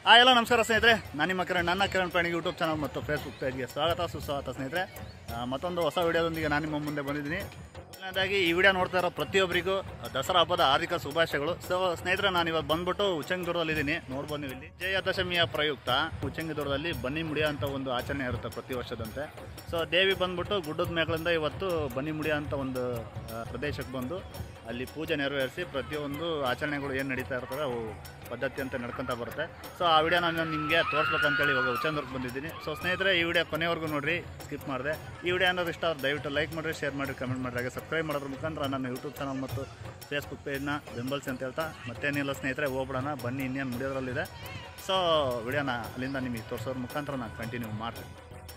ಆ ಎಲ್ಲ ನಮಸ್ಕಾರ ಸ್ನೇಹಿತರೆ ನಾನು ನಿಮ್ಮ ಕಿರಣ್ ನನ್ನ ಕಿರಣ್ ಪ್ರಾಣಿ ಯೂಟ್ಯೂಬ್ ಚಾನಲ್ ಮತ್ತು ಫೇಸ್ಬುಕ್ ಪೇಜ್ಗೆ ಸ್ವಾಗತ ಸುಸ್ವಾಗತ ಸ್ನೇಹಿತರೆ ಆ, ಮತ್ತೊಂದು ಹೊಸ ವಿಡಿಯೋದೊಂದಿಗೆ ನಾನು ನಿಮ್ಮ ಮುಂದೆ ಬಂದಿದ್ದೀನಿ ಮೊದಲನೇದಾಗಿ ಈ ವಿಡಿಯೋ ನೋಡ್ತಾ ಇರೋ ಪ್ರತಿಯೊಬ್ಬರಿಗೂ ದಸರಾ ಹಬ್ಬದ ಹಾರ್ದಿಕ ಶುಭಾಶಯಗಳು ಸೊ ಸ್ನೇಹಿತರೆ ನಾನು ಇವತ್ತು ಬಂದ್ಬಿಟ್ಟು ಉಚ್ಚಂಗಿದೂರದಲ್ಲಿದ್ದೀನಿ ನೋಡ್ಬೋದು ನೀವು ಇಲ್ಲಿ ವಿಜಯದಶಮಿಯ ಪ್ರಯುಕ್ತ ಉಚ್ಚಂಗಿದೂರದಲ್ಲಿ ಬನ್ನಿ ಮುಡಿಯ ಅಂತ ಒಂದು ಆಚರಣೆ ಇರುತ್ತೆ ಪ್ರತಿ ವರ್ಷದಂತೆ ಸೊ ದೇವಿ ಬಂದ್ಬಿಟ್ಟು ಗುಡ್ಡದ ಮೇಗಳಿಂದ ಇವತ್ತು ಬನ್ನಿ ಮುಡಿಯ ಅಂತ ಒಂದು ಆ, ಪ್ರದೇಶಕ್ಕೆ ಬಂದು ಅಲ್ಲಿ ಪೂಜೆ ನೆರವೇರಿಸಿ ಪ್ರತಿಯೊಂದು ಆಚರಣೆಗಳು ಏನು ನಡೀತಾ ಇರ್ತವೆ ಅವು ಪದ್ಧತಿ ಅಂತ ನಡ್ಕೊಂತ ಬರುತ್ತೆ ಸೊ ಆ ವಿಡಿಯೋ ನಾನು ನಿಮಗೆ ತೋರಿಸ್ಬೇಕಂತೇಳಿ ಇವಾಗ ಉಚ್ಚಂದ್ರಕ್ಕೆ ಬಂದಿದ್ದೀನಿ ಸೊ ಸ್ನೇಹಿತರೆ ಈ ವಿಡಿಯೋ ಕೊನೆವರೆಗೂ ನೋಡಿರಿ ಸ್ಕಿಪ್ ಮಾಡಿದೆ ಈ ವಿಡಿಯೋ ಏನಾದ್ರು ಇಷ್ಟ ಆದ್ರೆ ದಯವಿಟ್ಟು ಲೈಕ್ ಮಾಡಿರಿ ಶೇರ್ ಮಾಡಿರಿ ಕಮೆಂಟ್ ಮಾಡಿರಿ ಹಾಗೆ ಸಬ್ಸ್ಕ್ರೈಬ್ ಮಾಡೋದ್ರ ಮುಖಾಂತರ ನನ್ನ ಯೂಟ್ಯೂಬ್ ಚಾನಲ್ ಮತ್ತು ಫೇಸ್ಬುಕ್ ಪೇಜ್ನ ಬೆಂಬಲಿಸಿ ಅಂತ ಹೇಳ್ತಾ ಮತ್ತೇನಿಲ್ಲ ಸ್ನೇಹಿತರೆ ಹೋಗ್ಬಿಡೋಣ ಬನ್ನಿ ಇನ್ನೇನು ಮುಡಿಯೋದ್ರಲ್ಲಿದೆ ಸೊ ವಿಡಿಯೋನ ಅಲ್ಲಿಂದ ನಿಮಗೆ ತೋರಿಸೋದ್ರ ಮುಖಾಂತರ ನಾನು ಕಂಟಿನ್ಯೂ ಮಾಡ್ತೀನಿ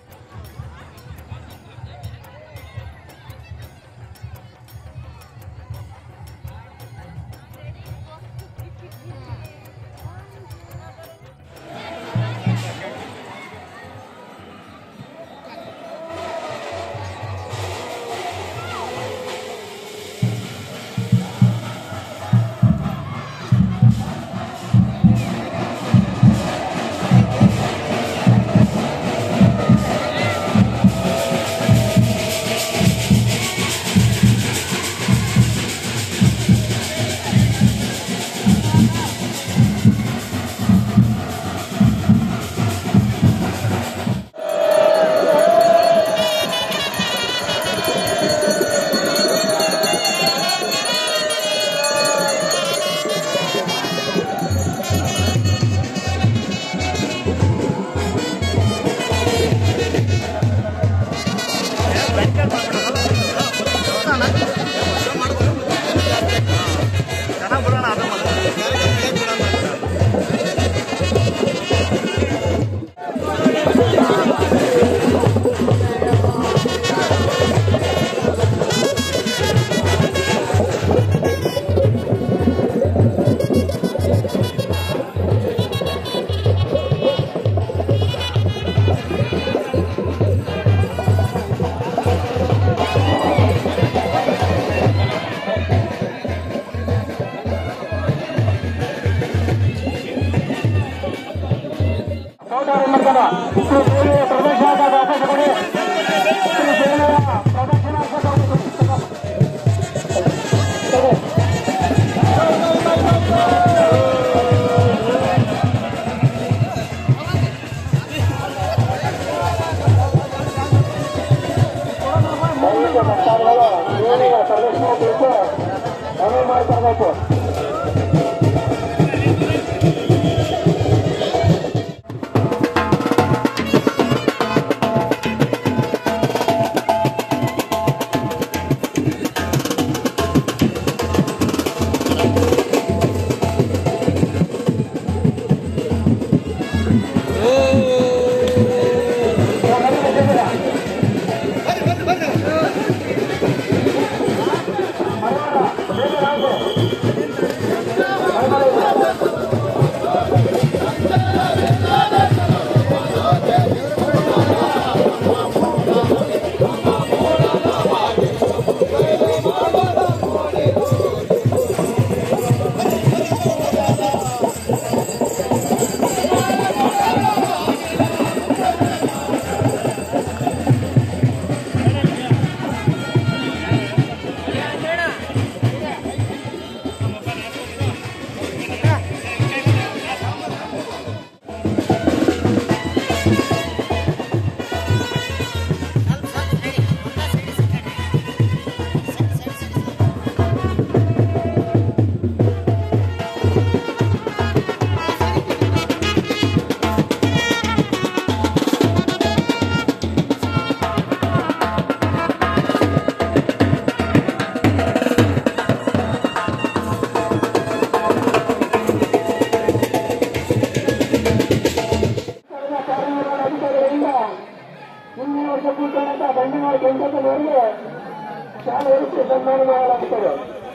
ಚೆನ್ನಾಗಿ ಬರೋಣ ಅದು ಅಧಿಕಾರಿಗಳಿಂದ ಮುಂದಿನ ವರ್ಷ ಕೂತ್ಕೊಂಡಂತ ಬಂಡವಾಳ ಕೆಂಪದವರಿಗೆ ಶಾಲೆ ಇರಿಸಿ ಸನ್ಮಾನ ಮಾಡಲಾಗುತ್ತದೆ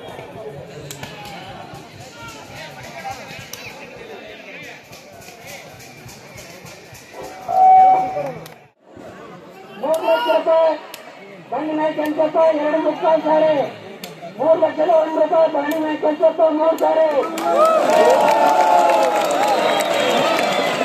ಮೂರು ಲಕ್ಷ ರೂಪಾಯಿ ಬಂಡಿ ಮೇಲೆ ಕೆಂಚಪ್ಪ ಎರಡು ಮುಕ್ಕಾಲು ಸಾರಿ ಮೂರು ಲಕ್ಷದ ಒಂದು ರೂಪಾಯಿ ಬಂಡಿ ಮೇಲೆ ಕೆಂಚಪ್ಪ ಮೂರು ಸಾರಿ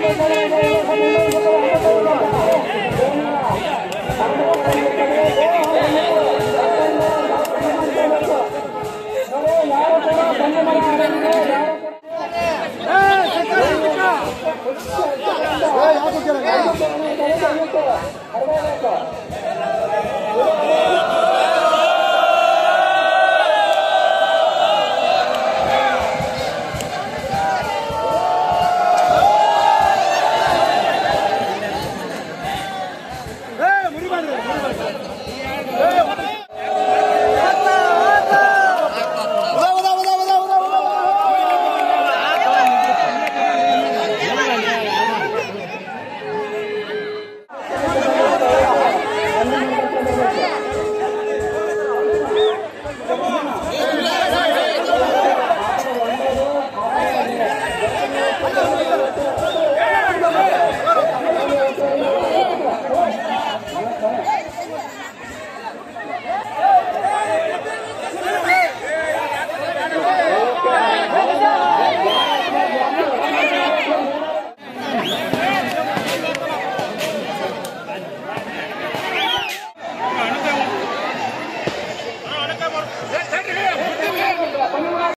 ಯಾರು ಕೂಡ ಬಂದು ಮರ ಹಾಕಂಗಿಲ್ಲ, ಯಾರು ಕೂಡ ಅರ್ಬೇಕು